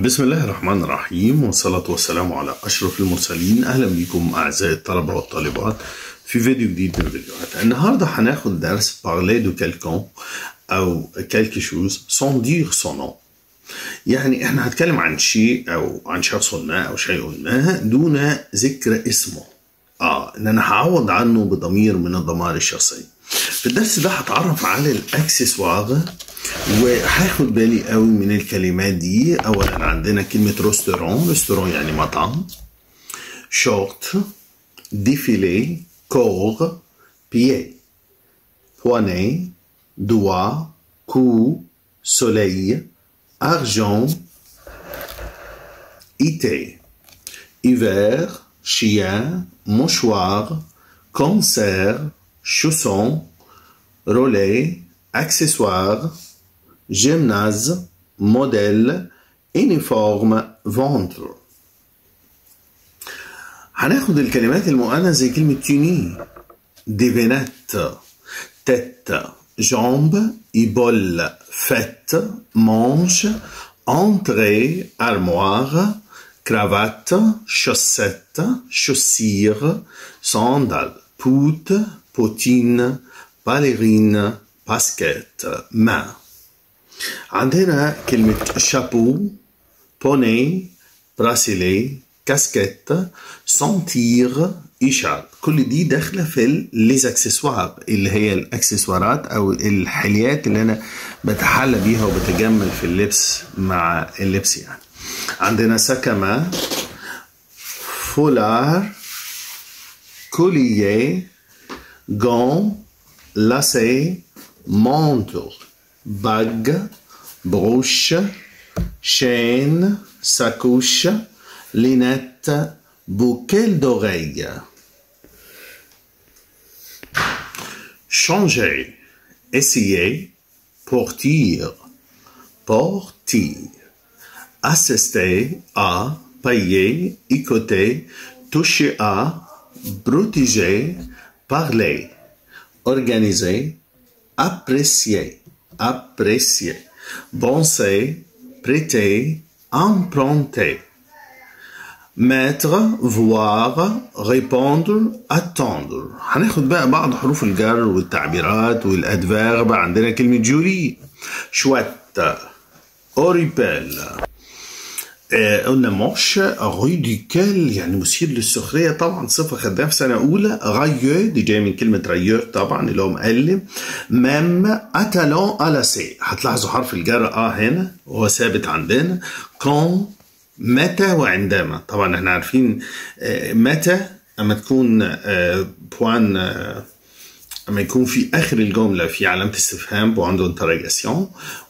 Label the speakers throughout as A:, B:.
A: بسم الله الرحمن الرحيم والصلاة والسلام على أشرف المرسلين أهلا بكم أعزائي الطلبة والطالبات في فيديو جديد من الفيديوهات النهاردة هناخد درس parler de quelqu'un أو quelque chose sans dire son nom يعني احنا هنتكلم عن شيء أو عن شخص ما أو شيء ما دون ذكر اسمه اه ان انا هعوض عنه بضمير من الضمائر الشخصيه في الدرس ده هتعرف على الاكسسوار وهاخد بالي قوي من الكلمات دي اولا عندنا كلمه ريستورون ريستورون يعني مطعم شورت ديفيلي كور بيي بواني دوا كو soleil argent été hiver chien mouchoir concert chausson relais accessoire gymnase modèle uniforme ventre هناخد الكلمات المؤنث زي كلمة توني ديفينات تيت جامب إبول فت manche entrée armoire cravate chaussette chaussure sandales poutre bottine ballerine basket main عندنا كلمة شابو بوني براسيلي كاسكيت سنتير إشارب كل دي داخلة في ليز اكسسوار اللي هي الاكسسوارات او الحليات اللي انا بتحلى بيها وبتجمل في اللبس مع اللبس يعني عندنا سكمة فولار كولييه جون لاسي مونتو باج بروش شين ساكوش لينات bouquet d'oreilles. Changer, essayer, portir, portir. Assister à, payer, écouter, toucher à, protéger, parler. Organiser, apprécier, apprécier. Penser, prêter, emprunter. mettre, voir, répondre, attendre هناخد بقى بعض حروف الجر والتعبيرات والادفيرب عندنا كلمة جولي شوت اوريبيل آه قلنا موش ريديكال يعني مثير للسخرية طبعا صفة خدناها في سنة أولى رايو دي جاية من كلمة رايور طبعا اللي هو مقلب مام اتالون الاسي هتلاحظوا حرف الجر اه هنا وهو ثابت عندنا كون متى وعندما طبعا احنا عارفين متى اما تكون بوان اما يكون في اخر الجمله في علامه استفهام بوان دو انتراجاسيون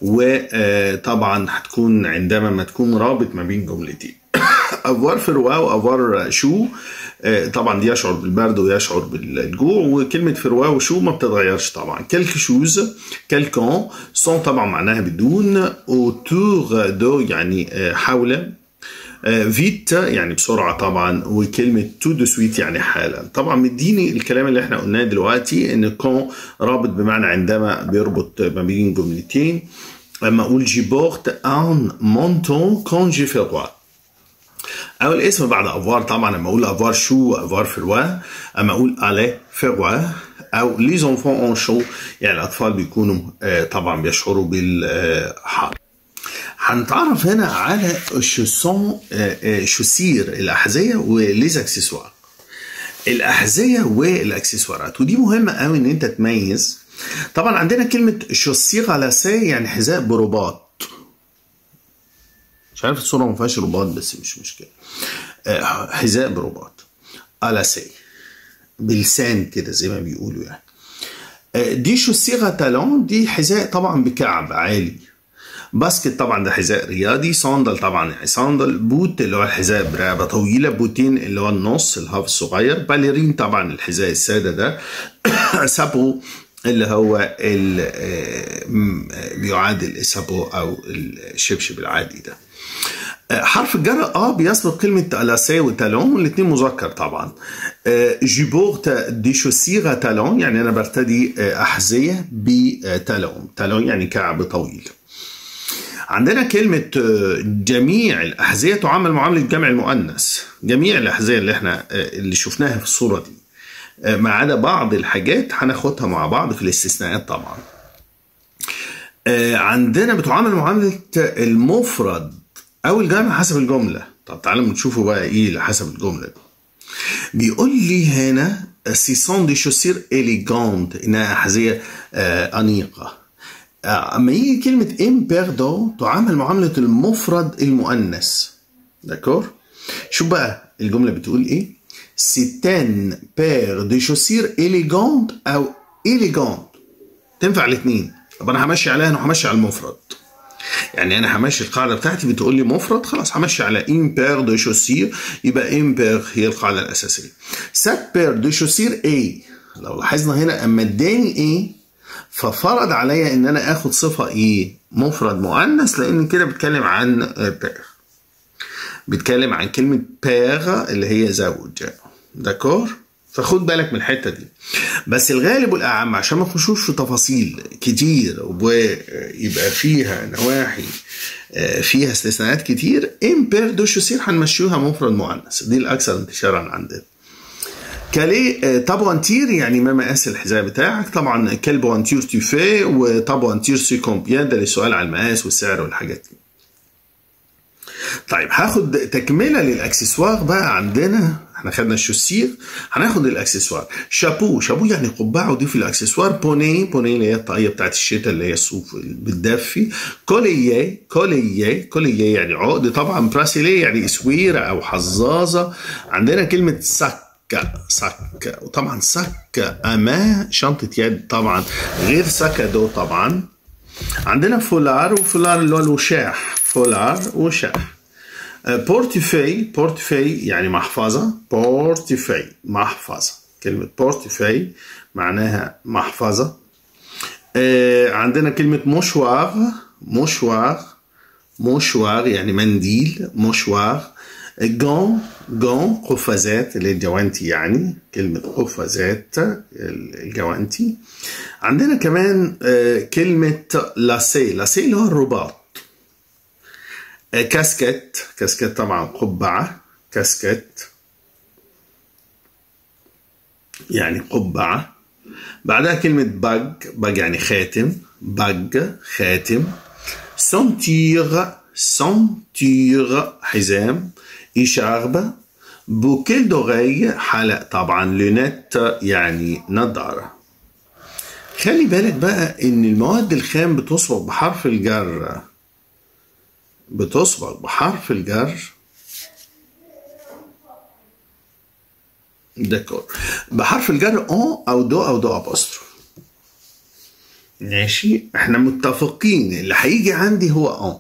A: وطبعا هتكون عندما ما تكون رابط ما بين جملتين افوار فروا وافوار شو طبعا دي يشعر بالبرد ويشعر بالجوع وكلمة فروا وشو ما بتتغيرش طبعا كالك شوز كالكون سون طبعا معناها بدون اوتور دو يعني حول فيت يعني بسرعه طبعا وكلمه تو دو سويت يعني حالا طبعا مديني الكلام اللي احنا قلناه دلوقتي ان كون رابط بمعنى عندما بيربط ما بين جملتين لما اقول جي بورت ان مونتون كون جي فروا او الاسم بعد افوار طبعا لما اقول افوار شو افوار فروا اما اقول الي فروا او لي زونفون اون شو يعني الاطفال بيكونوا طبعا بيشعروا بالحر هنتعرف هنا على الشوسون شوسير الاحذيه وليز اكسسوار الاحذيه والاكسسوارات ودي مهمه قوي ان انت تميز طبعا عندنا كلمه شوسير على سي يعني حذاء برباط مش عارف الصوره ما فيهاش رباط بس مش مشكله حذاء برباط على سي بلسان كده زي ما بيقولوا يعني دي شوسيغا تالون دي حذاء طبعا بكعب عالي باسكت طبعا ده حذاء رياضي صندل طبعا يعني صندل بوت اللي هو الحذاء برقبه طويله بوتين اللي هو النص الهاف الصغير باليرين طبعا الحذاء الساده ده سابو اللي هو بيعادل السابو او الشبشب العادي ده حرف الجر اه بيسبق كلمة لاسي وتالون والاثنين مذكر طبعا جيبورت دي شوسيغ تالون يعني انا برتدي احذية بتالون تالون يعني كعب طويل عندنا كلمة جميع الأحذية تعامل معاملة جمع المؤنث جميع الأحذية اللي احنا اللي شفناها في الصورة دي ما عدا بعض الحاجات هناخدها مع بعض في الاستثناءات طبعا عندنا بتعامل معاملة المفرد أو الجمع حسب الجملة طب تعالوا نشوفوا بقى إيه حسب الجملة دي بيقول لي هنا سيسون دي شوسير إليجانت إنها أحذية أنيقة اما يجي كلمة امبيردو تعامل معاملة المفرد المؤنث داكور شوف بقى الجملة بتقول ايه سيتان بير دي شوسير إليجانت أو إليجانت تنفع الاثنين طب أنا همشي عليها أنا همشي على المفرد يعني انا همشي القاعده بتاعتي بتقول لي مفرد خلاص همشي على ان بير دو شوسير يبقى ان بير هي القاعده الاساسيه سات بير دو شوسير اي لو لاحظنا هنا اما اداني ايه ففرض عليا ان انا اخد صفه ايه مفرد مؤنث لان كده بتكلم عن بير بيتكلم عن كلمه بير اللي هي زوج داكور فخد بالك من الحته دي بس الغالب والاعم عشان ما نخشوش في تفاصيل كتير ويبقى فيها نواحي فيها استثناءات كتير ام بير دو شوسير هنمشيها مفرد مؤنث دي الاكثر انتشارا عندنا كالي تابوانتير يعني ما مقاس الحذاء بتاعك طبعا كال بوانتير تيفي وتابوانتير سي كومبيان ده للسؤال على المقاس والسعر والحاجات دي طيب هاخد تكمله للاكسسوار بقى عندنا احنا خدنا الشوسير هناخد الاكسسوار شابو شابو يعني قبعه ودي في الاكسسوار بوني بوني اللي هي الطاقيه بتاعت الشتاء اللي هي الصوف بتدفي كوليي كوليي كوليي يعني عقد طبعا براسيلي يعني اسويره او حظاظه عندنا كلمه سك سك وطبعا سك اما شنطه يد طبعا غير سكدو طبعا عندنا فولار وفولار اللي هو الوشاح فولار وشاح بورتيفي بورتيفي يعني محفظة بورتيفي محفظة كلمة بورتيفي معناها محفظة عندنا كلمة مشوار مشوار مشوار يعني منديل مشوار جون جون قفازات اللي الجوانتي يعني كلمة قفازات الجوانتي عندنا كمان كلمة لاسي لاسي اللي هو الرباط كاسكت كاسكت طبعا قبعة كاسكت يعني قبعة بعدها كلمة باج باج يعني خاتم باج خاتم سنتير سنتير حزام إشاربة بوكيل دوغي حلق طبعا لونات يعني نظارة خلي بالك بقى ان المواد الخام بتصبغ بحرف الجر بتصبغ بحرف الجر ديكور بحرف الجر اون او دو او دو ابوستروف ماشي احنا متفقين اللي هيجي عندي هو اون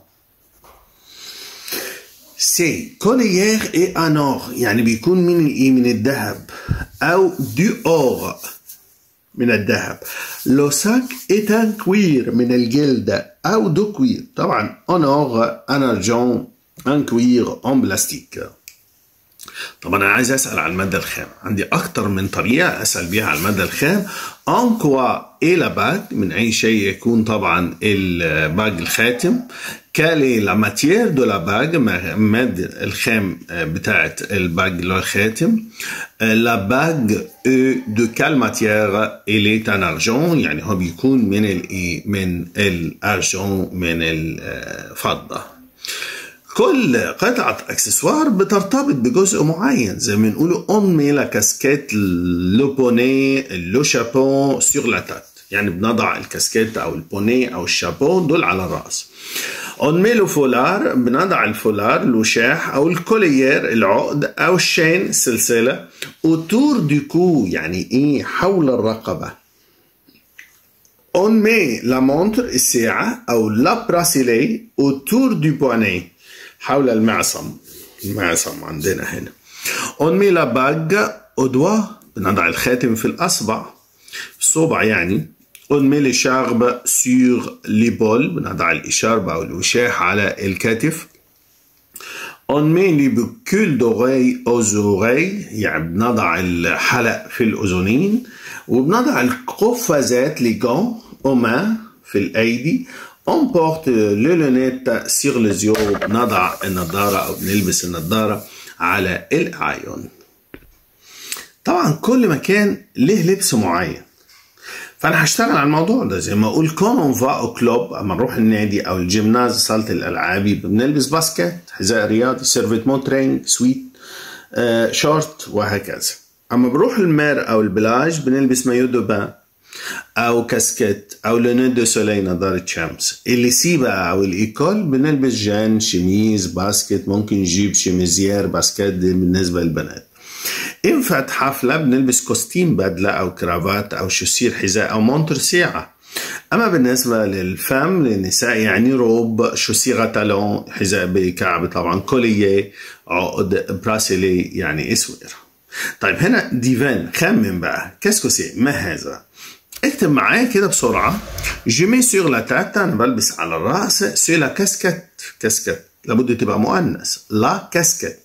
A: سي كوليير اي انور يعني بيكون من الايه من الذهب او دو اور من الذهب لو ساك ايتان كوير من الجلد او دو كوير طبعا انور ان ارجون ان كوير ان بلاستيك طبعا انا عايز اسال على الماده الخام عندي اكتر من طريقه اسال بيها على الماده الخام ان كوا اي لا باج من اي شيء يكون طبعا الباج الخاتم كالي لا ماتيير دو لا باج مادة الخام بتاعت الباج اللي هو الخاتم لا باج دو كال ماتيير الي ان ارجون يعني هو بيكون من الايه من الارجون من الفضه كل قطعة اكسسوار بترتبط بجزء معين زي ما نقول اون مي لا كاسكيت لو بوني لو شابو سور لا تات يعني بنضع الكاسكيت او البوني او الشابو دول على الراس اون مي لو فولار بنضع الفولار الوشاح او الكوليير العقد او الشين السلسله اوتور دو كو يعني ايه حول الرقبه اون مي لا مونتر الساعه او لا براسيلي اوتور دو بواني حول المعصم المعصم عندنا هنا اون مي لا باج او دوا بنضع الخاتم في الاصبع الصبع يعني اون مي لي شارب سور ليبول بنضع الاشاربه او الوشاح على الكتف اون مي لي بوكول دوغي او زوغي يعني بنضع الحلق في الاذنين وبنضع القفازات لي جون اوما في الايدي on porte le lunette sur les yeux نضع النظارة أو بنلبس النظارة على الأعين طبعا كل مكان له لبس معين فانا هشتغل على الموضوع ده زي ما اقول كون اون فا او كلوب اما نروح النادي او الجيمناز صاله الالعاب يبقى بنلبس باسكت حذاء رياضي سيرفيتمون ترينج سويت آه شورت وهكذا اما بنروح المار او البلاج بنلبس مايو دو بان او كاسكيت او لونين دو سولي نظارة شمس اللي سي بقى او الايكول بنلبس جان شميز باسكت ممكن نجيب شميزير باسكت دي بالنسبة للبنات إن فات حفلة بنلبس كوستيم بدلة أو كرافات أو شسير حذاء أو مونتر ساعة أما بالنسبة للفم للنساء يعني روب شسيرة تالون حذاء بكعب طبعا كولية عقد براسيلي يعني اسوير طيب هنا ديفان خمن بقى كاسكو سي ما هذا اكتب معايا كده بسرعة جيمي سيغ لا تاتا أنا بلبس على الرأس سي لا كاسكت كاسكت لابد تبقى مؤنث لا كاسكت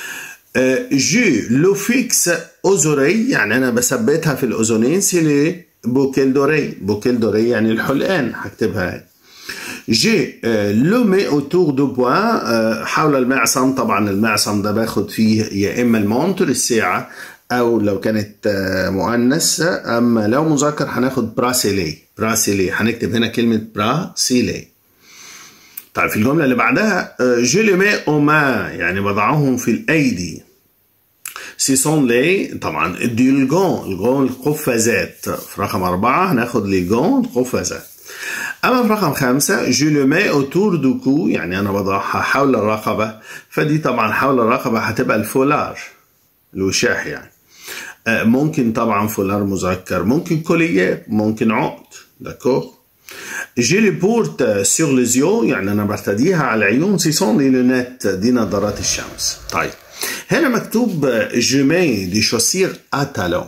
A: جو لو فيكس اوزوري يعني انا بثبتها في الاذنين سي لي بوكيل دوري بوكيل دوري يعني الحلقان هكتبها جي لو مي اوتور دو بوان حول المعصم طبعا المعصم ده باخد فيه يا اما المونتر الساعه او لو كانت مؤنث اما لو مذكر هناخد براسيلي براسيلي هنكتب هنا كلمه براسيلي طيب في الجملة اللي بعدها جو لي مي اوما يعني بضعهم في الأيدي سي سون لي طبعا دي الجون الجون القفازات في رقم أربعة هناخد لي جون القفازات أما في رقم خمسة جو لو مي أوتور دو كو يعني أنا بضعها حول الرقبة فدي طبعا حول الرقبة هتبقى الفولار الوشاح يعني ممكن طبعا فولار مذكر ممكن كوليات ممكن عقد داكور جي لي بورت سور لي زيو يعني انا برتديها على العيون سي سون لي لونات دي نظارات الشمس طيب هنا مكتوب جومي دي شوسير اتالون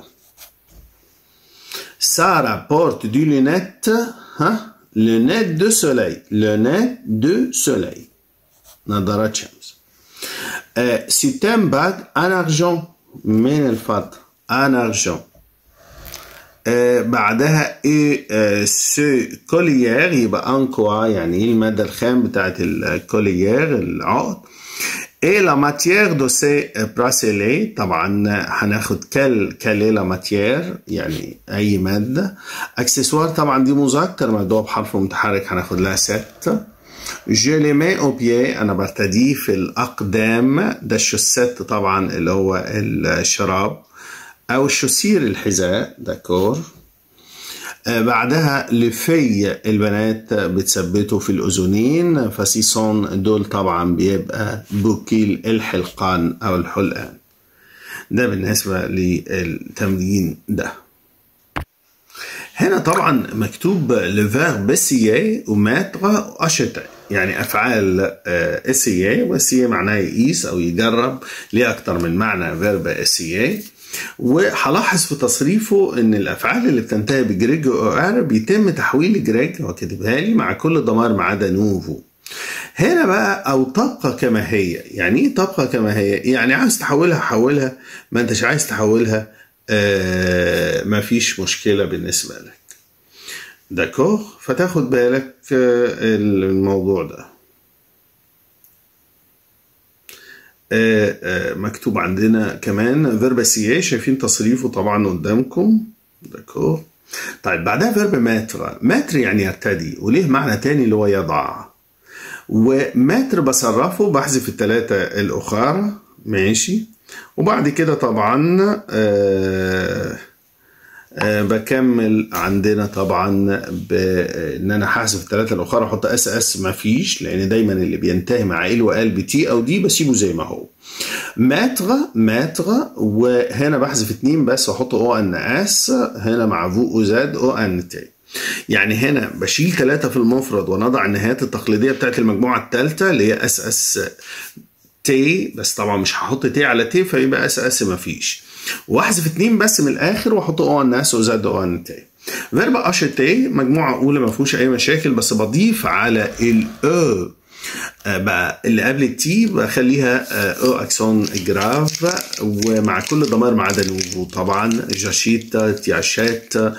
A: سارة بورت دي لونات ها لونات دو سوليل لونات دو سوليل نظارات شمس سيتام باج ان ارجون من الفضة ان ارجون آه بعدها ايه آه سو كوليير يبقى انكوا يعني ايه الماده الخام بتاعت الكوليير العقد ايه لا ماتيير دو سي براسيلي طبعا هناخد كال كالي لا ماتيير يعني اي ماده اكسسوار طبعا دي مذكر مبدوع بحرف متحرك هناخد لها ست جو لي مي او بيي انا برتديه في الاقدام ده الشوسيت طبعا اللي هو الشراب او الشوسير الحذاء داكور آه بعدها لفي البنات بتثبته في الاذنين فسيسون دول طبعا بيبقى بوكيل الحلقان او الحلقان ده بالنسبة للتمرين ده هنا طبعا مكتوب لفيرب اسيي وماتر اشتا يعني افعال اسيي واسيي معناه يقيس او يجرب ليه اكتر من معنى فيرب اسيي وهلاحظ في تصريفه ان الافعال اللي بتنتهي بجريج او ار بيتم تحويل جريج هو كاتبها لي مع كل ضمائر ما عدا نوفو هنا بقى او تبقى كما هي يعني ايه تبقى كما هي يعني عايز تحولها حولها ما انتش عايز تحولها آه مفيش مشكله بالنسبه لك داكور فتاخد بالك آه الموضوع ده آه آه مكتوب عندنا كمان فيرب سي شايفين تصريفه طبعا قدامكم داكور طيب بعدها فيرب ماتر ماتر يعني يرتدي وليه معنى تاني اللي هو يضع وماتر بصرفه بحذف الثلاثة الأخرى ماشي وبعد كده طبعا آه أه بكمل عندنا طبعا بان انا هحذف الثلاثه الاخرى احط اس اس ما فيش لان دايما اللي بينتهي مع ال وال بتي او دي بسيبه زي ما هو ماتغ ماتغ وهنا بحذف اتنين بس واحط او ان اس هنا مع فو او زد او ان تي يعني هنا بشيل ثلاثة في المفرد ونضع النهايات التقليدية بتاعت المجموعة الثالثة اللي هي اس اس تي بس طبعا مش هحط تي على تي فيبقى اس اس مفيش واحذف اتنين بس من الاخر واحط او ان اس وزد او ان تي فيرب اشتي مجموعه اولى ما فيهوش اي مشاكل بس بضيف على الاو بقى اللي قبل التي بخليها او اكسون جراف ومع كل ضمائر ما عدا الوجود طبعا جاشيتا تياشات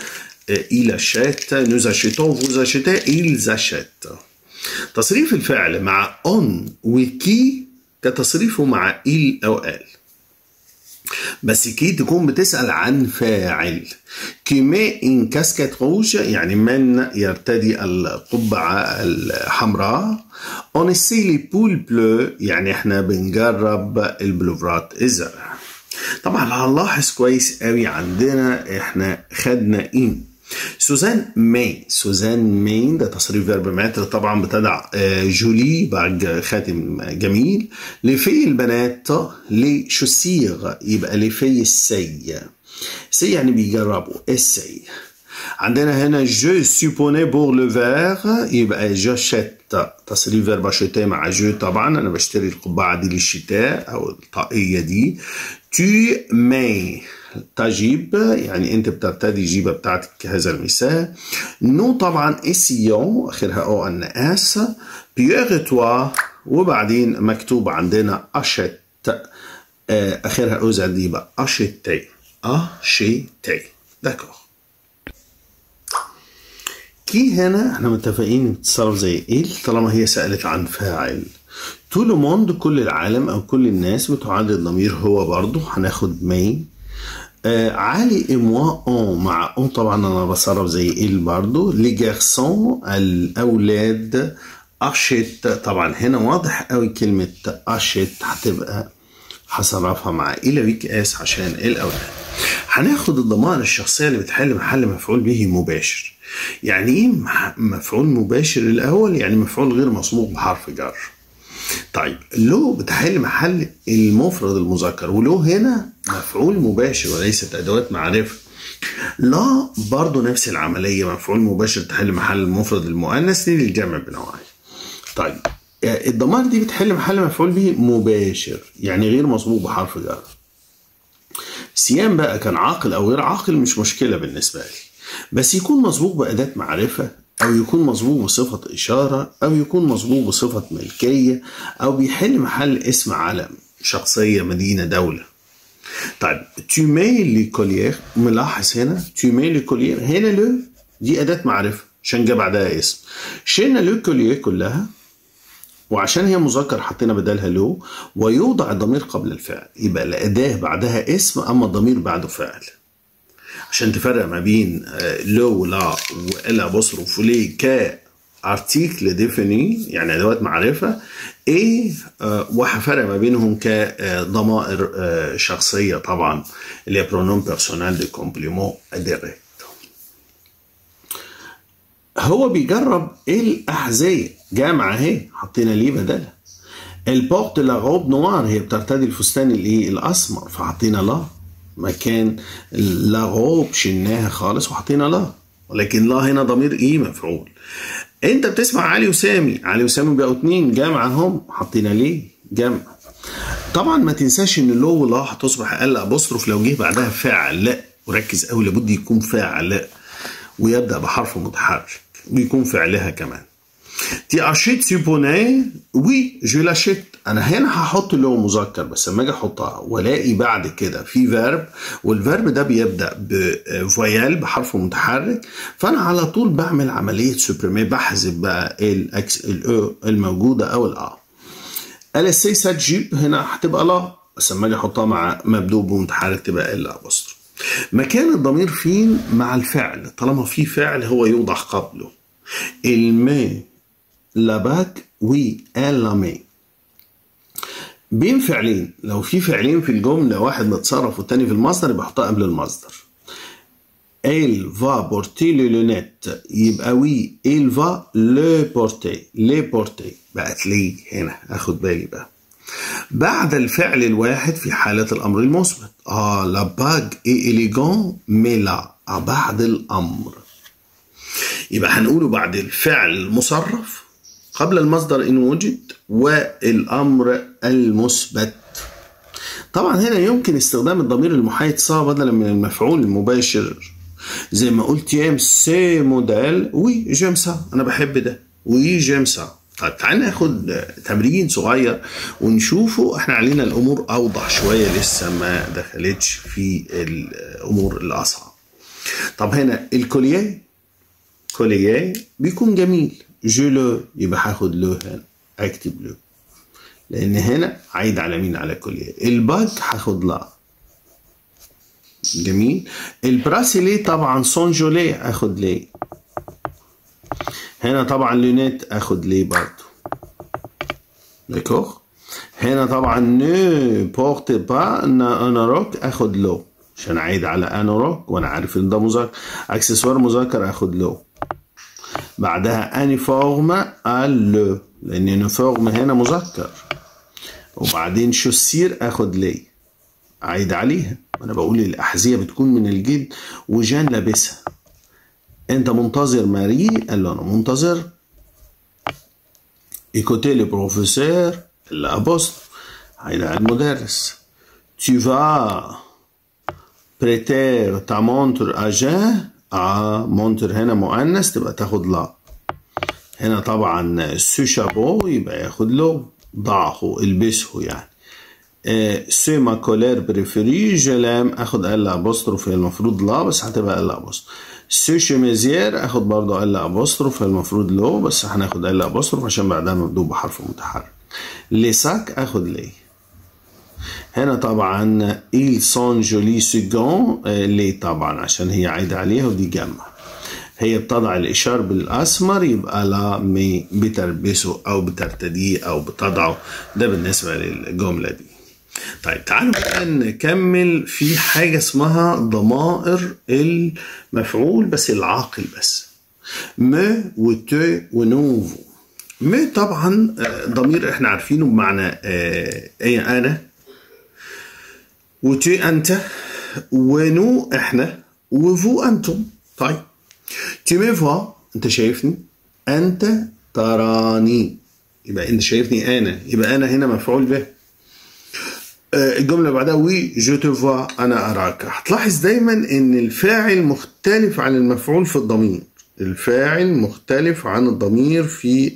A: il achète nous achetons vous achetez ils achètent تصريف الفعل مع on وكي كتصريفه مع il أو elle بس كي تكون بتسأل عن فاعل كيمي ان كاسكيت روج يعني من يرتدي القبعة الحمراء اون سي لي بول بلو يعني احنا بنجرب البلوفرات الزرع طبعا هنلاحظ كويس قوي عندنا احنا خدنا ان سوزان مي سوزان مين ده تصريف فيرب ماتر طبعا بتدع جولي بعد خاتم جميل لفي البنات لشوسيغ يبقى لفي السي سي يعني بيجربوا السي عندنا هنا جو سيبوني بور لو فير يبقى جاشيت تصريف فيرب اشيتي مع جو طبعا انا بشتري القبعه دي للشتاء او الطاقيه دي تو مي تجيب يعني انت بترتدي جيبه بتاعتك هذا المساء نو طبعا اسيون اخرها او ان اس بيغ توا وبعدين مكتوب عندنا اشت اخرها او زد يبقى اشتي اشتي داكور كي هنا احنا متفقين نتصرف زي ايه طالما هي سألت عن فاعل تو لو موند كل العالم او كل الناس بتعاد الضمير هو برضه هناخد مي آه علي اي موا اون مع اون طبعا انا بصرف زي ال برضه لي جارسون الاولاد اشيت طبعا هنا واضح قوي كلمه اشيت هتبقى هصرفها مع الى ويك اس عشان الاولاد هناخد الضمائر الشخصيه اللي بتحل محل مفعول به مباشر يعني ايه مفعول مباشر الاول يعني مفعول غير مسبوق بحرف جر طيب لو بتحل محل المفرد المذكر ولو هنا مفعول مباشر وليست ادوات معرفه لا برضو نفس العمليه مفعول مباشر تحل محل المفرد المؤنث دي للجمع بنوعين طيب الضمائر دي بتحل محل مفعول به مباشر يعني غير مسبوق بحرف جر سيان بقى كان عاقل او غير عاقل مش مشكله بالنسبه لي بس يكون مسبوق باداه معرفه أو يكون مسبوق بصفة إشارة أو يكون مسبوق بصفة ملكية أو بيحل محل اسم علم شخصية مدينة دولة طيب تيمي لي كولير ملاحظ هنا تيمي لي كولير هنا لو دي أداة معرفة عشان جه بعدها اسم شلنا لو كولير كلها وعشان هي مذكر حطينا بدلها لو ويوضع الضمير قبل الفعل يبقى الأداة بعدها اسم أما الضمير بعده فعل عشان تفرق ما بين لو لا والا بصرف ولي ك ارتيكل ديفيني يعني ادوات معرفه ايه وهفرق ما بينهم كضمائر شخصيه طبعا اللي هي برونوم بيرسونال دي كومبليمون ديريكت هو بيجرب الاحذيه جامعه اهي حطينا ليه بدلها البورت لا روب نوار هي بترتدي الفستان الايه الاسمر فحطينا لا مكان لا غوب شلناها خالص وحطينا لا ولكن لا هنا ضمير ايه مفعول انت بتسمع علي وسامي علي وسامي بقوا اتنين جمع هم حطينا ليه جمع طبعا ما تنساش ان لو ولا هتصبح اقل ابوستروف لو جه بعدها فاعل لا وركز قوي لابد يكون فاعل لا ويبدا بحرف متحرك ويكون فعلها كمان تي اشيت سيبوني وي جو لاشيت انا هنا هحط لو مذكر بس لما اجي احطها والاقي بعد كده في فيرب والفيرب ده بيبدا بفويال بحرف متحرك فانا على طول بعمل عمليه سوبريمي بحذف بقى الاكس الاو الموجوده او الا ال سي ساتجيب هنا هتبقى لا بس لما اجي احطها مع مبدوء بمتحرك تبقى الا بوستر مكان الضمير فين مع الفعل طالما في فعل هو يوضع قبله المي لاباك وي الامي بين فعلين لو في فعلين في الجملة واحد متصرف والتاني في المصدر يبقى احطها قبل المصدر Elle va porter les lunettes يبقى وي il va le porter les porter بقت لي هنا اخد بالي بقى بعد الفعل الواحد في حالة الأمر المثبت اه لا باج اي إليجون مي لا آه بعد الأمر يبقى هنقوله بعد الفعل المصرف قبل المصدر إن وجد والأمر المثبت طبعا هنا يمكن استخدام الضمير المحايد صا بدلا من المفعول المباشر زي ما قلت يام سي موديل وي جيم سا انا بحب ده وي جيم سا طيب تعال ناخد تمرين صغير ونشوفه احنا علينا الامور اوضح شويه لسه ما دخلتش في الامور الاصعب طب هنا الكوليه كوليه بيكون جميل جو لو يبقى هاخد لو هنا اكتب لو لان هنا عايد على مين على كوليه الباج هاخد لا جميل البراسيلي طبعا سون جولي اخد ليه هنا طبعا لونيت اخد ليه برضو داكوغ هنا طبعا نو بورت با انوروك اخد لو عشان اعيد على انوروك وانا عارف ان ده مذكر اكسسوار مذكر اخد لو بعدها انيفورم لو لان يونيفورم هنا مذكر وبعدين شوسير اخد ليه عايد عليها انا بقول الاحذيه بتكون من الجلد وجان لابسها انت منتظر ماري قال له انا منتظر écoutez le professeur الابوست عايد على المدرس tu vas prêter ta montre à Jean اه مونتر هنا مؤنث تبقى تاخد لا هنا طبعا سو شابو يبقى ياخد له ضعه البسه يعني سي ما كولير بريفيري جلام اخد ال ابوستروف هي المفروض لا بس هتبقى ال ابوستروف سي شيميزير اخد برضه ال ابوستروف هي المفروض لو بس هناخد ال ابوستروف عشان بعدها مبدوء بحرف متحرك لساك اخد ليه هنا طبعا il sont jolis second ليه طبعا عشان هي عايدة عليها ودي جمع هي بتضع الإشار بالأسمر يبقى لا مي بتلبسه أو بترتديه أو بتضعه ده بالنسبة للجملة دي طيب تعالوا بقى نكمل في حاجة اسمها ضمائر المفعول بس العاقل بس م وت ونوفو م طبعا ضمير احنا عارفينه بمعنى ايه انا وتي انت ونو احنا وفو انتم طيب tu me vois انت شايفني انت تراني يبقى انت شايفني انا يبقى انا هنا مفعول به الجمله اللي بعدها وي جو تو فوا انا اراك هتلاحظ دايما ان الفاعل مختلف عن المفعول في الضمير الفاعل مختلف عن الضمير في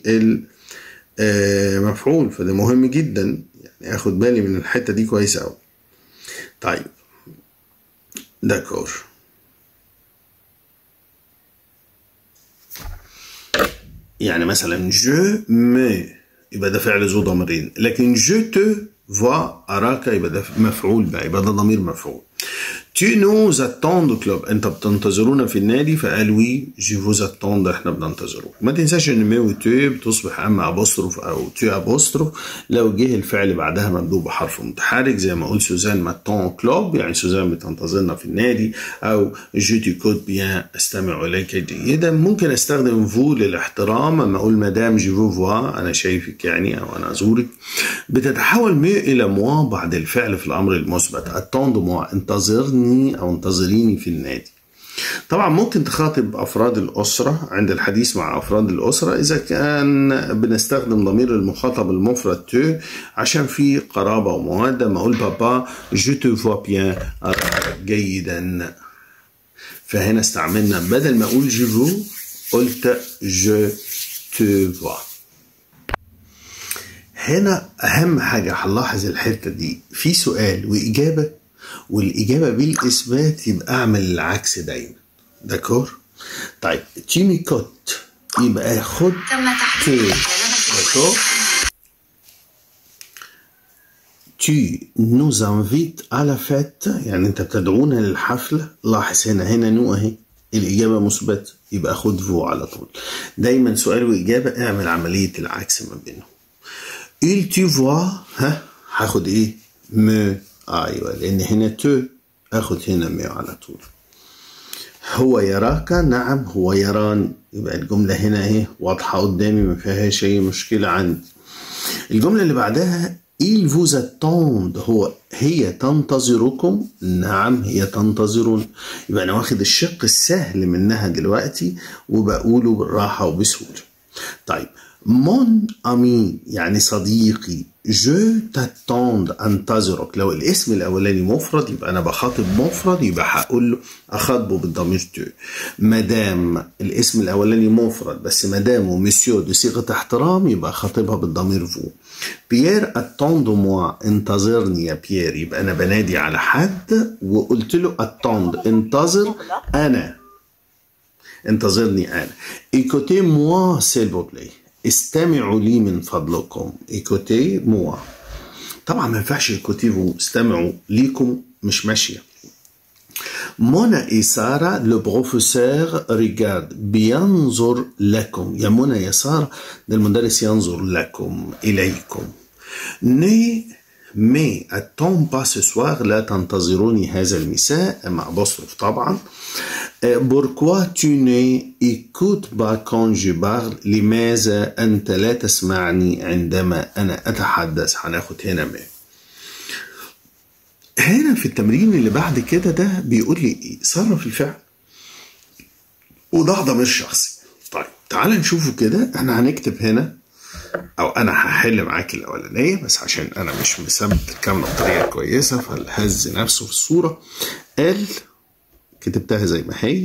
A: المفعول فده مهم جدا يعني اخد بالي من الحته دي كويس قوي طيب داكور يعني مثلا جو مي يبقى ده فعل ذو ضميرين لكن جو تو فوا اراك يبقى ده مفعول بقى يبقى ده ضمير مفعول Tu nous attends au club انت بتنتظرونا في النادي فقال وي جو فوز اتوند احنا بننتظروك ما تنساش ان مي وتو بتصبح اما ابوستروف او تو ابوستروف لو جه الفعل بعدها مبدوء بحرف متحرك زي ما اقول سوزان ماتون كلوب يعني سوزان بتنتظرنا في النادي او جو تي كود بيان استمع اليك جيدا ممكن استخدم فو للاحترام اما اقول مدام جو فوا انا شايفك يعني او انا ازورك بتتحول مي الى موا بعد الفعل في الامر المثبت اتوند موا انتظرني او انتظريني في النادي طبعا ممكن تخاطب افراد الاسره عند الحديث مع افراد الاسره اذا كان بنستخدم ضمير المخاطب المفرد تو عشان في قرابه وموده ما اقول بابا جو تو فوا بيان جيدا فهنا استعملنا بدل ما اقول جو فو قلت جو تو فوا هنا اهم حاجه هنلاحظ الحته دي في سؤال واجابه والإجابة بالإثبات يبقى أعمل العكس دايما داكور طيب تيمي كوت يبقى خد تي داكور tu nous invites à la fête يعني انت بتدعونا للحفلة لاحظ هنا هنا نو اهي الإجابة مثبتة يبقى خد فو على طول دايما سؤال وإجابة اعمل عملية العكس ما بينهم il tu vois ها هاخد ايه me ايوه لان هنا تو اخد هنا مي على طول هو يراك نعم هو يراني يبقى الجملة هنا اهي واضحة قدامي ما فيهاش أي مشكلة عندي الجملة اللي بعدها il vous attend هو هي تنتظركم نعم هي تنتظرون يبقى أنا واخد الشق السهل منها دلوقتي وبقوله بالراحة وبسهولة طيب مون امي يعني صديقي جو تاتوند انتظرك لو الاسم الاولاني مفرد يبقى انا بخاطب مفرد يبقى هقول له اخاطبه بالضمير تو مدام الاسم الاولاني مفرد بس مدام ومسيو دي صيغه احترام يبقى خاطبها بالضمير فو بيير اتوند موا انتظرني يا بيير يبقى انا بنادي على حد وقلت له اتوند انتظر انا انتظرني انا ايكوتي موا سيل بوبلي استمعوا لي من فضلكم ايكوتي موا طبعا ما ينفعش ايكوتي استمعوا ليكم مش ماشيه منى et سارة le professeur regarde بينظر لكم يا منى يا سارة ده المدرس ينظر لكم إليكم ني مي اتون با ce soir لا تنتظروني هذا المساء مع بصرف طبعا بوركوا tu ne écoutes pas quand je parle لماذا أنت لا تسمعني عندما أنا أتحدث هناخد هنا ما هنا في التمرين اللي بعد كده ده بيقول لي ايه صرف الفعل وده ضمير شخصي طيب تعال نشوفه كده احنا هنكتب هنا او انا هحل معاك الاولانيه بس عشان انا مش مثبت الكاميرا بطريقه كويسه فالهز نفسه في الصوره ال كتبتها زي ما هي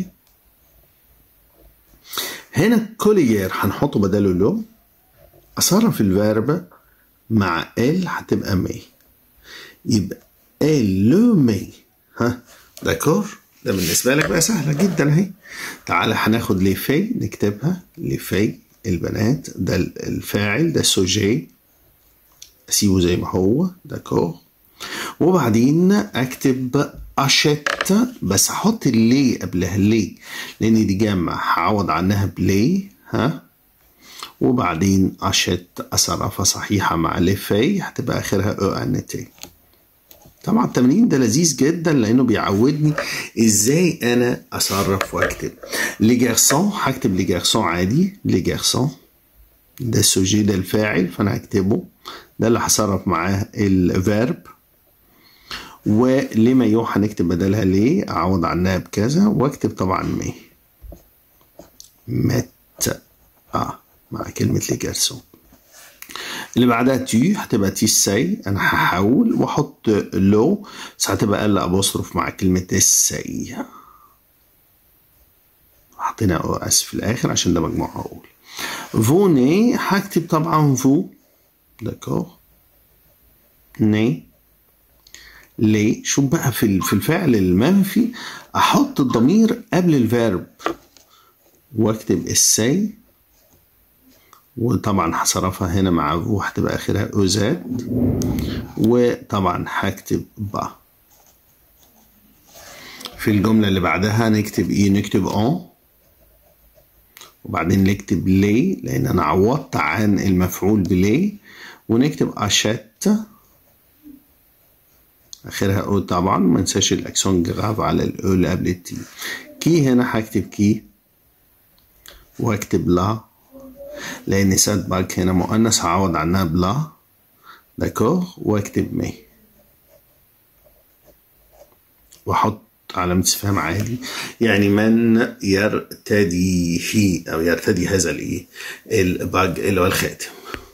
A: هنا كوليير هنحطه بداله لو اصرف الفيرب مع ال هتبقى مي يبقى ال لو مي ها داكور ده بالنسبه لك بقى سهله جدا اهي تعالى هناخد لي في نكتبها لي في البنات ده الفاعل ده سوجي اسيبه زي ما هو داكور وبعدين اكتب اشت بس احط اللي قبلها ليه لان دي جامع هعوض عنها بلي ها وبعدين اشت اصرفها صحيحه مع لفي هتبقى اخرها او ان تي طبعا التمرين ده لذيذ جدا لانه بيعودني ازاي انا اصرف واكتب لي جارسون هكتب لي جارسون عادي لي جارسون ده السوجي ده الفاعل فانا هكتبه ده اللي هصرف معاه الفيرب ولما يو هنكتب بدلها ليه اعوض عنها بكذا واكتب طبعا مي مت اه مع كلمة لي جارسون اللي بعدها تي هتبقى تي سي انا هحاول واحط لو بس هتبقى ال ابوستروف مع كلمة السي حطينا او اس في الاخر عشان ده مجموع هقول فوني هكتب طبعا فو داكور ني ليه شوف بقى في في الفعل المنفي احط الضمير قبل الفيرب واكتب السي وطبعا هصرفها هنا مع فو هتبقى اخرها اوزاد وطبعا هكتب با في الجملة اللي بعدها نكتب ايه نكتب اون وبعدين نكتب لي لان انا عوضت عن المفعول بلي ونكتب اشت اخرها او طبعا ما ننساش الاكسون جراف على الاو اللي قبل التي كي هنا هكتب كي واكتب لا لان ساد باك هنا مؤنث هعوض عنها بلا داكور واكتب مي واحط علامة استفهام عادي يعني من يرتديه او يرتدي هذا الايه الباج اللي هو الخاتم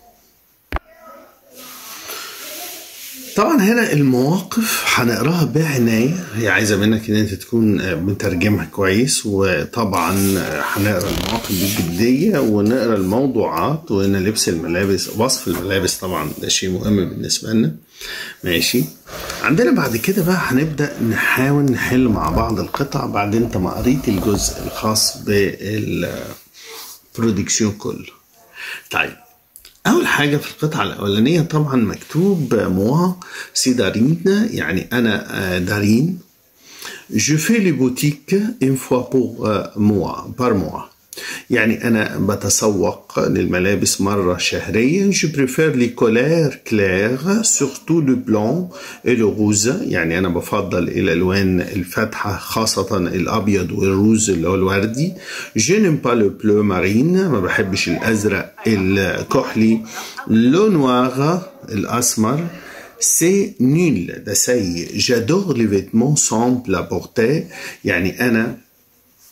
A: طبعا هنا المواقف هنقراها بعناية هي عايزة منك ان انت تكون مترجمها كويس وطبعا هنقرا المواقف بجدية ونقرا الموضوعات وهنا لبس الملابس وصف الملابس طبعا ده شيء مهم بالنسبة لنا ماشي عندنا بعد كده بقى هنبدأ نحاول نحل مع بعض القطع بعد انت ما قريت الجزء الخاص بالبرودكسيون كله طيب أول حاجة في القطعة الأولانية طبعا مكتوب موا سي دارين يعني أنا دارين Je fais les boutiques une fois pour mois, par mois. يعني أنا بتسوق للملابس مرة شهريا Je préfère les couleurs claires surtout le blanc et le rouge يعني أنا بفضل الألوان الفاتحة خاصة الأبيض والروز اللي هو الوردي Je n'aime pas le bleu marine ما بحبش الأزرق الكحلي Le noir الأسمر سي نيل ده سيء جادور لي فيتمون سامبل à porter يعني أنا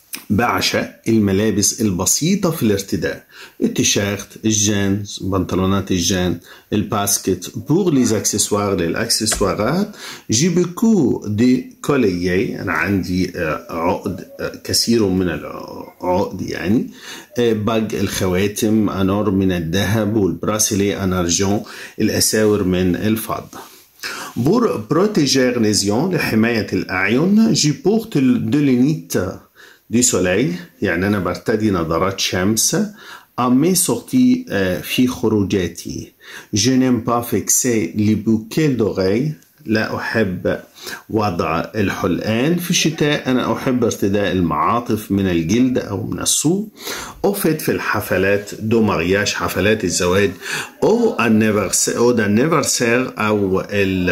A: بعشق الملابس البسيطة في الارتداء التيشيرت الجينز بنطلونات الجين الباسكت بور لي اكسسوار للاكسسوارات جي بوكو دي كوليي انا عندي عقد كثير من العقد يعني باج الخواتم انور من الذهب والبراسيلي ان ارجون الاساور من الفضه بور بروتيجير ليزيون لحماية الأعين جي بورت دو لينيت دي سوليل يعني أنا برتدي نظارات شمس أمي سورتي في خروجاتي Je n'aime pas fixer les bouquets d'oreilles لا أحب وضع الحلقان في الشتاء أنا أحب ارتداء المعاطف من الجلد أو من الصوف أوفيت في الحفلات دو مارياج حفلات الزواج أو النيفرسير أو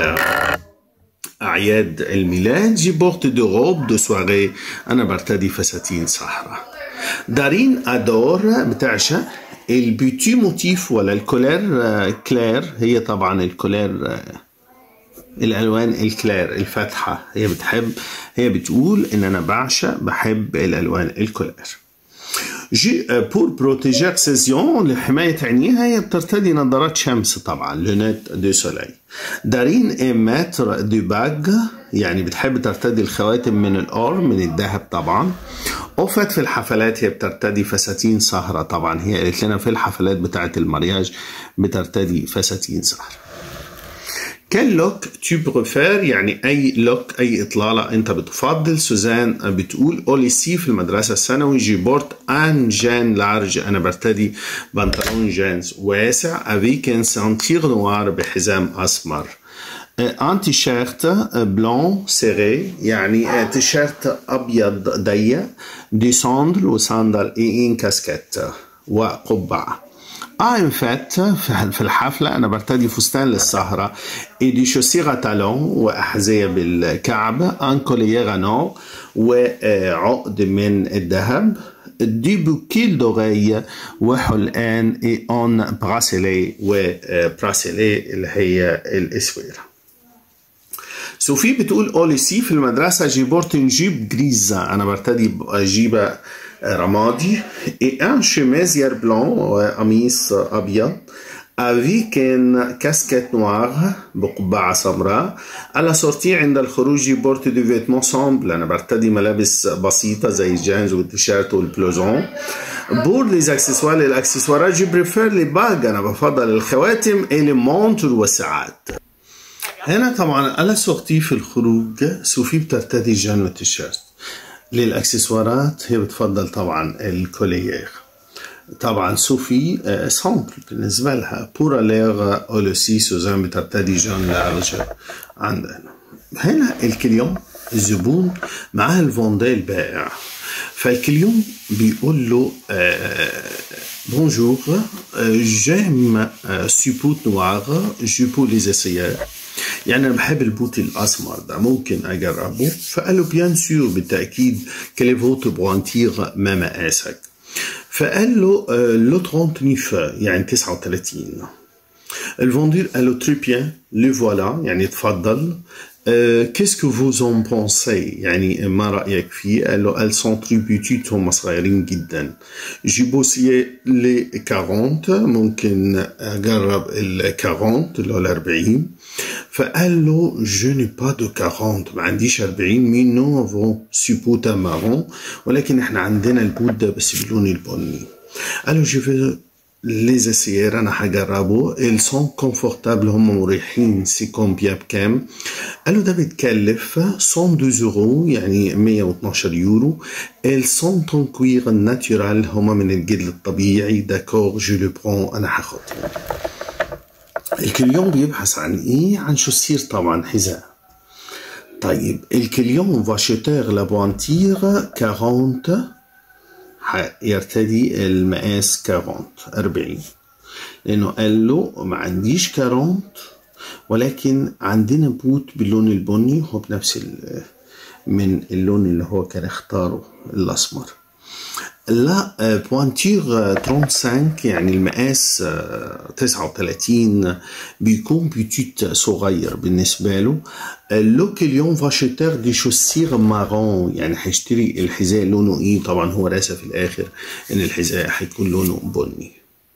A: أعياد الميلاد جي بورت دو روب دو سواري أنا برتدي فساتين صحراء دارين أدور بتعشق البيوتي موتيف ولا الكولير كلير هي طبعا الكولير الالوان الكلير الفاتحه هي بتحب هي بتقول ان انا بعشق بحب الالوان الكلير جي بور بروتيجير سيزيون لحماية عينيها هي بترتدي نظارات شمس طبعا لونيت دو سوليل دارين ايماتر دو باج يعني بتحب ترتدي الخواتم من الأور من الذهب طبعا أوفت في الحفلات هي بترتدي فساتين سهرة طبعا هي قالت لنا في الحفلات بتاعة المرياج بترتدي فساتين سهرة كان لوك تو بريفير يعني اي لوك اي اطلاله انت بتفضل سوزان بتقول اوليسي في المدرسه الثانوي جيبورت ان جان لارج انا برتدي بنطلون جينز واسع افيك ان سانتير نوار بحزام اسمر ان تيشيرت بلون سيري يعني تيشيرت ابيض ضيق دي ساندل وساندل اي ان كاسكيت وقبعه اه ان فات في الحفلة أنا برتدي فستان للسهرة اي دي شوسيغا تالون وأحذية بالكعب ان كوليير نو وعقد من الذهب دي بوكيل دوغي وحلقان اي اون براسيلي وبراسيلي اللي هي الاسويره سوفي بتقول اوليسي في المدرسه جيبورت جيب جريزا انا برتدي جيبه رمادي et un chemisier blanc قميص أبيض avec une casquette noire بقبعة سمراء على سورتي عند الخروج بورت دو فيتمون سامبل أنا برتدي ملابس بسيطة زي الجينز والتيشيرت والبلوزون بور لي اكسسوار الاكسسوارات جي بريفير لي باج أنا بفضل الخواتم إلي مونتر والساعات هنا طبعا على سورتي في الخروج سوفي بترتدي جان والتيشيرت للاكسسوارات هي بتفضل طبعا الكوليير طبعا صوفي سامبل بالنسبه لها بورا ليغ اولوسي سوزان بترتدي جون لارج عندنا هنا الكليون الزبون معاه الفوندي البائع فالكليون بيقول له بونجور جيم سيبوت نوار جيبو لي اسيير يعني انا بحب البوت الاسمر ده ممكن اجربه فقال له بيان سور بالتاكيد كليفوت بوانتير ما مقاسك فقال له لو 39 يعني 39 الفوندير قال له تري بيان لي فوالا يعني تفضل كيسكو فوز اون بونسي يعني ما رايك فيه قال له ال سون تري بيتيت هم صغيرين جدا جيبوسي لي 40 ممكن اجرب ال 40 اللي هو ال 40 فقال له جو ني با دو 40 ما عنديش 40 مين نو فون سيبوتا مارون ولكن احنا عندنا البوت ده بس باللون البني قال له جو لي زاسيير انا هجربه ils sont confortables هم مريحين سي كومبيا بكام قال له ده بيتكلف 102 يورو يعني 112 يورو ils sont en cuir naturel هما من الجلد الطبيعي داكور جو لو برون انا هاخدهم الكليون بيبحث عن ايه عن شوسير طبعا حذاء طيب الكليون فاشيتير لابوانتير 40 يرتدي المقاس 40 40 لانه قال له ما عنديش 40 ولكن عندنا بوت باللون البني هو بنفس من اللون اللي هو كان اختاره الاسمر لا بوانتير 35 يعني المقاس آه، 39 بيكون بيتيت صغير بالنسبة له لوك اليوم فاشيتير دي شوسير مارون يعني هيشتري الحذاء لونه ايه طبعا هو راسه في الاخر ان الحذاء هيكون لونه بني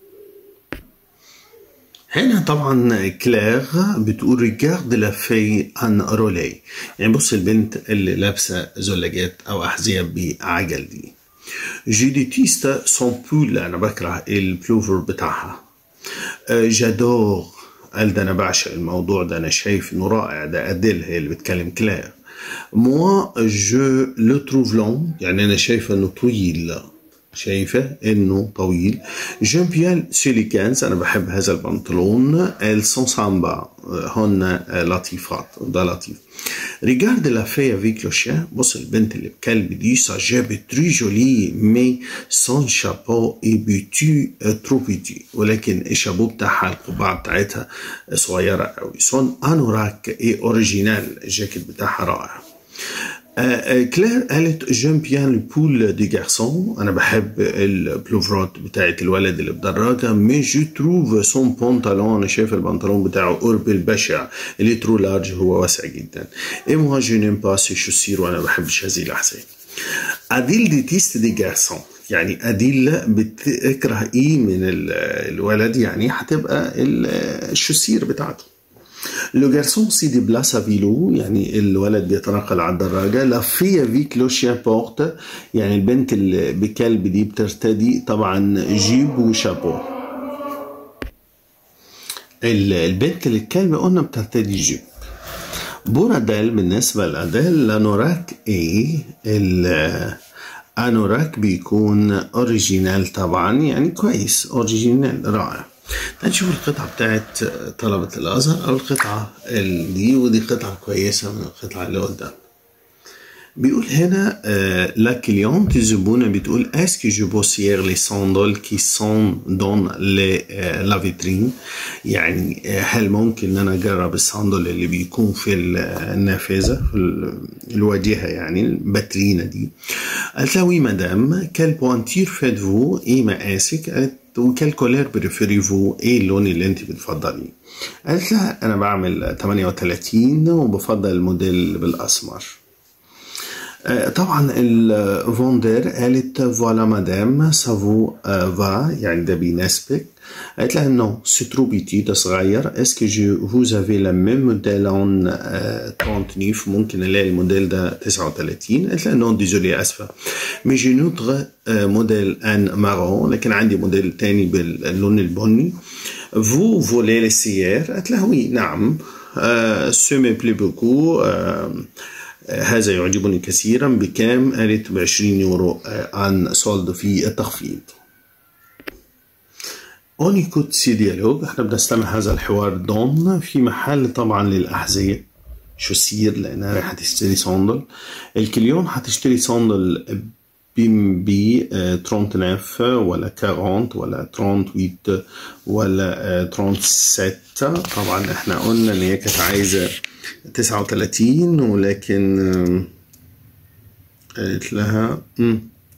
A: هنا طبعا كلير بتقول ريجارد لا في ان رولاي يعني بص البنت اللي لابسه زلاجات او احذيه بعجل دي جي ديتيست سون بول انا بكره البلوفر بتاعها آه، جادور قال ده انا بعشق الموضوع ده انا شايف انه رائع ده اديل هي اللي بتكلم كلير موا جو لو تروف لون يعني انا شايفه انه طويل شايفه انه طويل جيم بيان سيليكانز انا بحب هذا البنطلون ال سون سامبا هن لطيفات ده لطيف ريجارد لا في افيك لو شيان بص البنت اللي بكلب دي سا جاب تري جولي مي سون شابو اي بيتو ترو بيتي ولكن الشابو بتاعها القبعه بتاعتها صغيره قوي سون انوراك اي اوريجينال الجاكيت بتاعها رائع آه، آه، كلير قالت جيم بيان البول دي جارسون انا بحب البلوفرات بتاعت الولد اللي بدراجه مي جو تروف سون بونتالون انا شايف البنطلون بتاعه قرب البشع اللي ترو لارج هو واسع جدا اي موا جو نيم با سي شوسير وانا ما بحبش هذه الاحذيه اديل دي تيست دي جارسون يعني اديل بتكره ايه من ال- الولد يعني هتبقى ال- الشوسير بتاعته لو جارسون سي دي بلاس فيلو يعني الولد بيتنقل على الدراجه لا في فيك لو شيان بورت يعني البنت اللي بكلب دي بترتدي طبعا جيب وشابو ال- البنت اللي الكلب قلنا بترتدي جيب بوراديل بالنسبة لأديل لانوراك ايه الانوراك بيكون اوريجينال طبعا يعني كويس اوريجينال رائع نشوف القطعة بتاعت طلبة الأزهر أو القطعة ال- دي ودي قطعة كويسة من القطعة اللي قدام بيقول هنا آه، لا كليونت الزبونة بتقول اسكي جو بوسيير لي ساندل كي سون دون لي آه، لا فيترين يعني آه، هل ممكن ان انا اجرب الساندل اللي بيكون في ال- النافذة في ال- الواجهة يعني الباترينة دي قالت لها وي مدام كال بوانتير فيت فو ايه مقاسك قالت وكال كولير بريفيري فو ايه اللون اللي انت بتفضليه قالت لها انا بعمل 38 وبفضل الموديل بالاسمر آه، طبعا الفوندر قالت فوالا مدام سافو فا يعني ده بيناسبك قالت لها نو سي ترو بيتي ده صغير اسكو جو فوز افي لا ميم موديل اون 39 ممكن الاقي الموديل ده 39 قالت لها نو ديزولي اسفه مي جي نوتر موديل ان مارون لكن عندي موديل تاني باللون البني فو فولي لي سيير قالت لها وي نعم سو مي بلي بوكو هذا يعجبني كثيرا بكام قالت ب 20 يورو آه، عن سولد في التخفيض اونيكوت سي ديالوج احنا بنستمع هذا الحوار دون في محل طبعا للاحذيه شوسير لانها رايحه تشتري صندل الكليون هتشتري صندل بيم بي آه، 39 ولا 40 ولا 38 ولا آه، 37 طبعا احنا قلنا ان هي كانت عايزه 39 ولكن آم، قالت لها مم.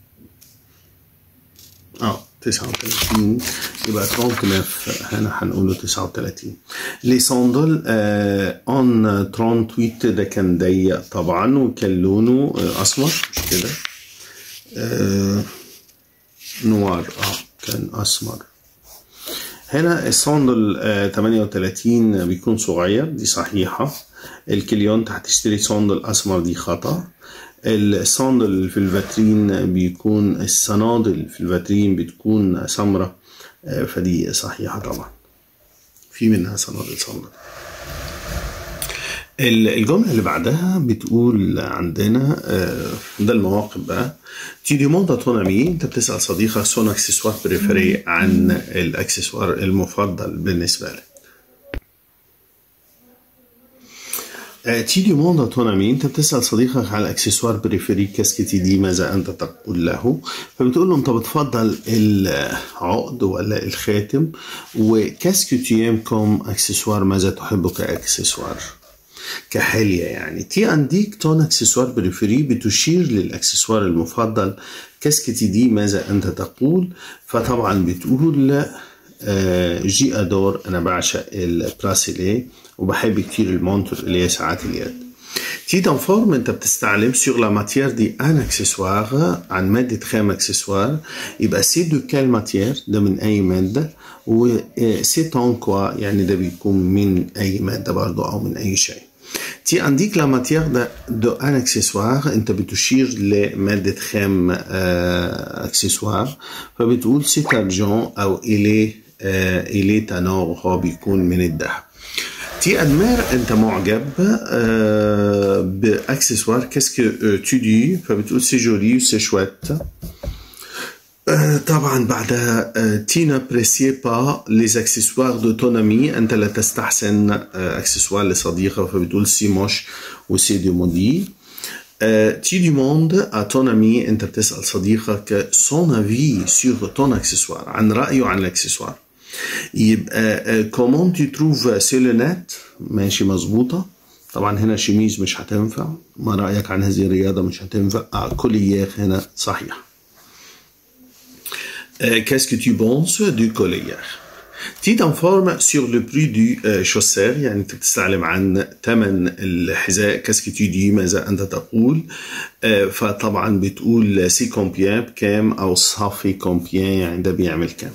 A: اه 39 يبقى 39 هنا هنقوله 39 لي ساندل آه اون 38 ده كان ضيق طبعا وكان لونه آه اسمر مش كده آه نوار اه كان اسمر هنا الصندل آه 38 بيكون صغير دي صحيحة الكليون هتشتري صندل أسمر دي خطأ الصندل اللي في الفاترين بيكون الصنادل في الفاترين بتكون سمرة آه فدي صحيحة طبعا في منها صنادل سمرة ال- الجملة اللي بعدها بتقول عندنا آه، ده المواقف بقى تي ديموند ا تون امي انت بتسأل صديقك سون اكسسوار بريفيري عن الاكسسوار المفضل بالنسبة لك آه، تي ديموند ا تون امي انت بتسأل صديقك عن الاكسسوار بريفيري كاسكتي دي ماذا انت تقول له فبتقول له انت بتفضل العقد ولا الخاتم وكاسكتي كوم اكسسوار ماذا تحب كاكسسوار كحلية يعني تي عندك تون اكسسوار بريفيري بتشير للاكسسوار المفضل كاسكتي دي ماذا انت تقول فطبعا بتقول جي ادور انا بعشق البراسيلي وبحب كتير المونتر اللي هي ساعات اليد تي فورم انت بتستعلم سور لا ماتيير دي ان اكسسوار عن مادة خام اكسسوار يبقى سي دو كال ماتيير ده من اي مادة و سي تون كوا يعني ده بيكون من اي مادة برضه او من اي شيء تي عندك لا ماتيير دو, دو ان اكسسوار انت بتشير لمادة خام اكسسوار فبتقول سي ارجون او الي الي تانور هو بيكون من الذهب تي ادمير انت معجب باكسسوار كاسكو تو دي فبتقول سي جولي سي شويت طبعا بعدها تي نابريسي با لي اكسسوار دو تونامي انت لا تستحسن اكسسوار لصديقه فبتقول سي موش وسي دي مودي تي دي موند ا تون امي انت بتسال صديقك سون افي سور تون اكسسوار عن رايه عن الاكسسوار يبقى كومون تي تروف سي لونات ماشي مظبوطه طبعا هنا شميز مش هتنفع ما رايك عن هذه الرياضه مش هتنفع آه كوليير هنا صحيح Qu'est-ce que tu penses du collier تي تنفورم سور لو بري دو شوسير يعني انت بتستعلم عن ثمن الحذاء كاسكو تو دي ماذا انت تقول فطبعا بتقول سي كومبيان بكام او صافي كومبيان يعني ده بيعمل كام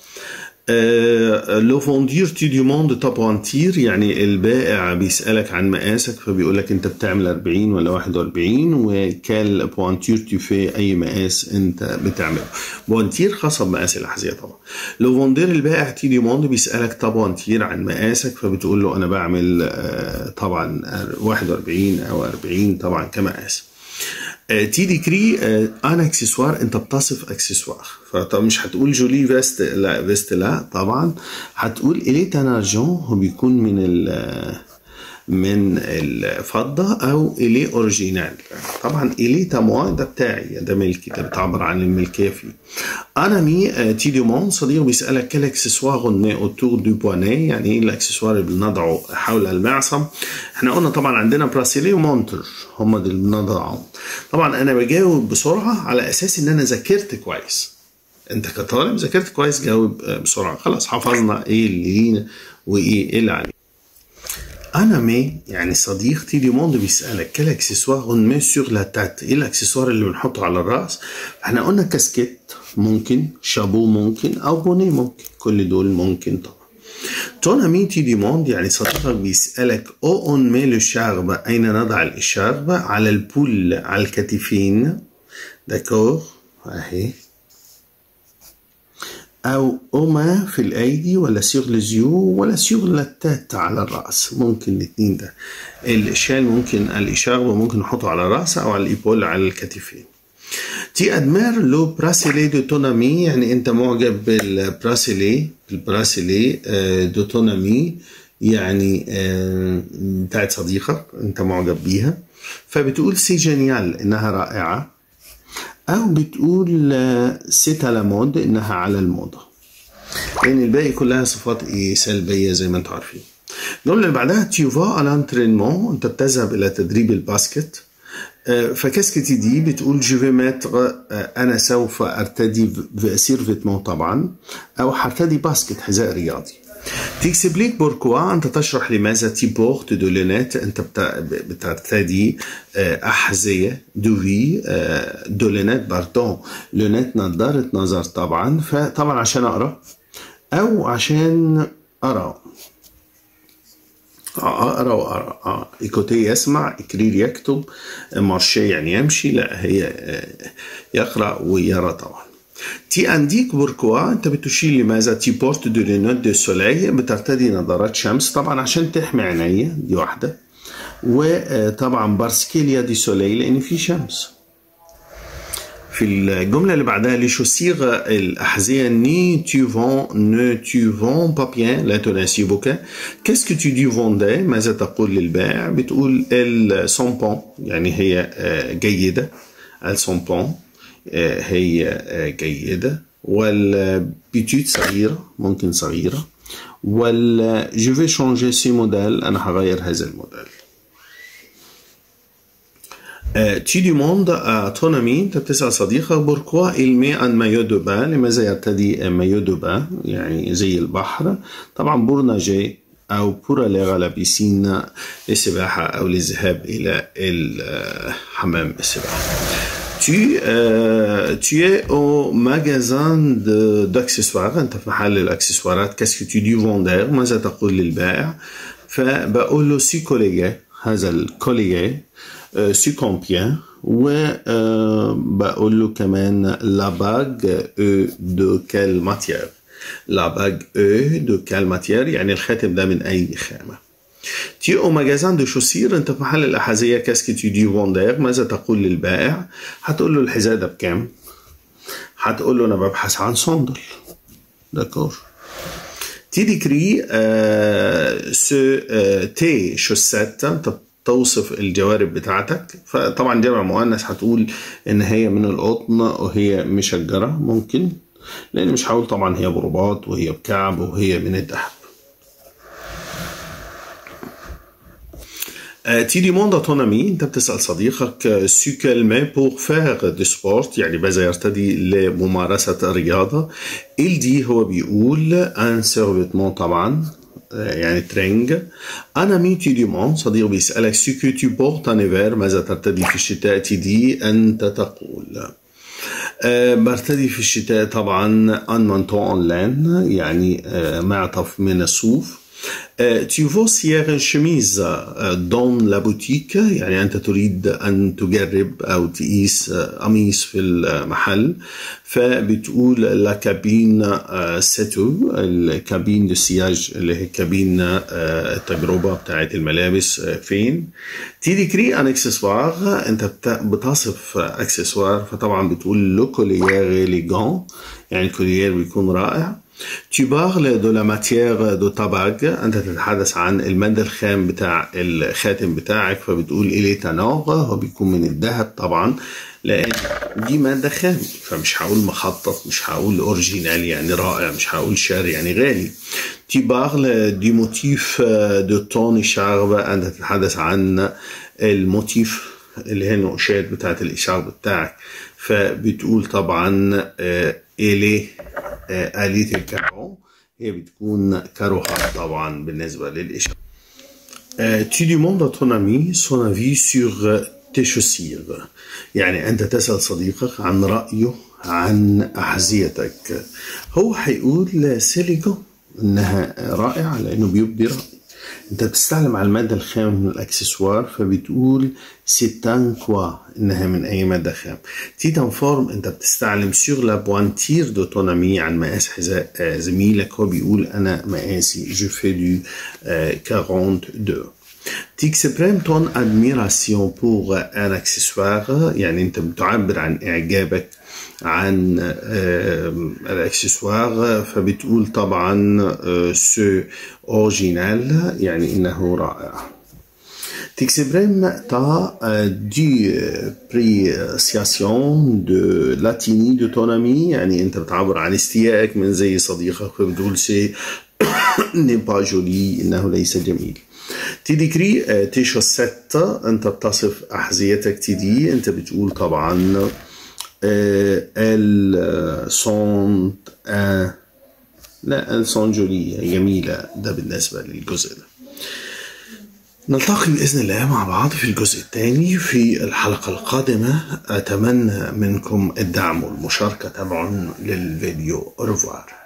A: لو فوندير تي دي موند تابوانتير يعني البائع بيسألك عن مقاسك فبيقول لك انت بتعمل 40 ولا 41 وكال بوانتير تي في اي مقاس انت بتعمله بوانتير خاصة بمقاس الأحذية طبعا لو فوندير البائع تي دي موند بيسألك تابوانتير عن مقاسك فبتقول له انا بعمل طبعا 41 او 40 طبعا كمقاس تي ديكري ان اكسسوار انت بتصف اكسسوار فطبعا مش هتقول جولي فيست لا فيست لا طبعا هتقول اليت ان ارجون هو بيكون من ال من الفضة أو إليه أوريجينال طبعا إليه تاموا ده بتاعي ده ملكي ده بتعبر عن الملكية فيه أنا مي تي دومون صديق بيسألك كل اكسسوار ني أوتور دو بواني يعني إيه الأكسسوار اللي بنضعه حول المعصم إحنا قلنا طبعا عندنا براسيلي ومونتر هم دول اللي بنضعهم طبعا أنا بجاوب بسرعة على أساس إن أنا ذاكرت كويس أنت كطالب ذاكرت كويس جاوب بسرعة خلاص حفظنا إيه اللي لينا وإيه اللي علينا انا مي يعني صديقتي دي موند بيسالك كل اكسسوار اون مي سور لا تات ايه الاكسسوار اللي بنحطه على الراس احنا قلنا كاسكيت ممكن شابو ممكن او بوني ممكن كل دول ممكن طبعا تون امي تي دي موند يعني صديقك بيسالك او اون مي لو شارب اين نضع الاشارب على البول على الكتفين داكور اهي أو أوما في الأيدي ولا سيغ لزيو ولا سيغ لتات على الرأس ممكن الاثنين ده الشال ممكن الإشارة ممكن نحطه على الرأس أو على الإيبول على الكتفين تي أدمير لو براسيلي دو تونامي يعني أنت معجب بالبراسيلي بالبراسيلي دو تونامي يعني بتاعت صديقك أنت معجب بيها فبتقول سي جينيال إنها رائعة أو بتقول سيت على مود إنها على الموضة لأن الباقي كلها صفات إيه سلبية زي ما أنتم عارفين الجملة اللي بعدها تيوفا الانترينمون أنت بتذهب إلى تدريب الباسكت فكاسكتي دي بتقول جو في ماتر أنا سوف أرتدي سير فيتمون طبعا أو هرتدي باسكت حذاء رياضي تكسبليك بوركوا انت تشرح لماذا تي بورت دو لونات انت بترتدي احذيه دو في دو لونات باردون لونات نظاره نظر طبعا فطبعا عشان اقرا او عشان ارى اقرا واقرا اه ايكوتي يسمع اكرير يكتب مارشي يعني يمشي لا هي يقرا ويرى طبعا تي انديك بوركوا انت بتشير لماذا تي بورت دو لينوت دو سولاي بترتدي نظارات شمس طبعا عشان تحمي عينيا دي واحده وطبعا بارسكيليا دي سولاي لان في شمس في الجملة اللي بعدها لي شوسيغ الأحذية ني تو فون نو تو فون با بيان لا تناسبك كاسكو تو دي فوندي ماذا تقول للبائع بتقول ال سون بون يعني هي جيدة ال سون بون هي جيدة والبيتوت صغيرة ممكن صغيرة وال جو في شونجي سي موديل أنا هغير هذا الموديل tu demandes à ton ami انت بتسأل صديقك pourquoi il met un maillot de bain لماذا يرتدي مايو دو بان يعني زي البحر طبعا بور ناجي أو بور aller à la piscine للسباحة أو للذهاب إلى حمام السباحة tu, euh, tu es au magasin d'accessoires انت في محل الاكسسوارات كاسكو tu dis vendeur ماذا تقول للبائع فبقول له سي كوليجي هذا الكوليجي سي كومبيان وبقول له كمان لا باج او دو كال ماتيير لا باج او دو كال ماتيير يعني الخاتم ده من اي خامه تي او ماجازان دو شوسير انت في محل الاحذيه كاسكي تي دي فوندير ماذا تقول للبائع هتقول له الحذاء ده بكام هتقول له انا ببحث عن صندل داكور تي ديكري آه سو آه تي شوسات انت توصف الجوارب بتاعتك فطبعا جمع مؤنث هتقول ان هي من القطن وهي مشجره ممكن لان مش هقول طبعا هي برباط وهي بكعب وهي من الذهب تي ديموند ton ami انت بتسال صديقك سو كال مي بور فير دو سبورت يعني ماذا يرتدي لممارسه الرياضه il دي هو بيقول ان سيرفيتمون طبعا يعني ترينج انا مين تي ديموند صديق بيسالك سو كو tu بورت ان ايفير ماذا ترتدي في الشتاء تدي انت تقول أه برتدي في الشتاء طبعا ان مانتون اون لان يعني أه معطف من الصوف أه tu veux cier une chemise dans la boutique يعني أنت تريد أن تجرب أو تقيس قميص في المحل فبتقول لا كابين سيتو الكابين دو سياج اللي هي كابين التجربة بتاعت الملابس فين تي ديكري ان اكسسوار انت بتصف اكسسوار فطبعا بتقول لو كوليير ليغون يعني الكوليير بيكون رائع Tu parles de la matière de tabac أنت تتحدث عن المادة الخام بتاع الخاتم بتاعك فبتقول إليه تناغ هو بيكون من الذهب طبعا لأن دي مادة خام فمش هقول مخطط مش هقول أوريجينال يعني رائع مش هقول شار يعني غالي Tu parles du motif de ton écharpe أنت تتحدث عن الموتيف اللي هي النقشات بتاعت الإشارب بتاعك فبتقول طبعا إليه آلية الكارون هي بتكون كاروها طبعا بالنسبة للإشارة Tu demandes à ton ami son avis sur tes chaussures يعني أنت تسأل صديقك عن رأيه عن أحذيتك هو هيقول سيليكو إنها رائعة لأنه بيبدي رأي انت بتستعلم على المادة الخام من الاكسسوار فبتقول سيتان كوا انها من اي مادة خام تيتان فورم انت بتستعلم سور لا بوانتير دو تون امي عن مقاس حذاء زميلك هو بيقول انا مقاسي جو في دو 42 تكسبريم تون ادميراسيون بور ان اكسسوار يعني انت بتعبر عن اعجابك عن الاكسسوار فبتقول طبعا سو اوريجينال يعني انه رائع تكسبريم تا دي بريسياسيون دو لاتيني دو تون امي يعني انت بتعبر عن استيائك من زي صديقك فبتقول سي ني با جولي انه ليس جميل تديكري تي شوسيت انت بتصف احذيتك تدي انت بتقول طبعا ال سون لا ال سون جولية جميلة ده بالنسبة للجزء ده نلتقي بإذن الله مع بعض في الجزء الثاني في الحلقة القادمة أتمنى منكم الدعم والمشاركة تبعا للفيديو ريفوار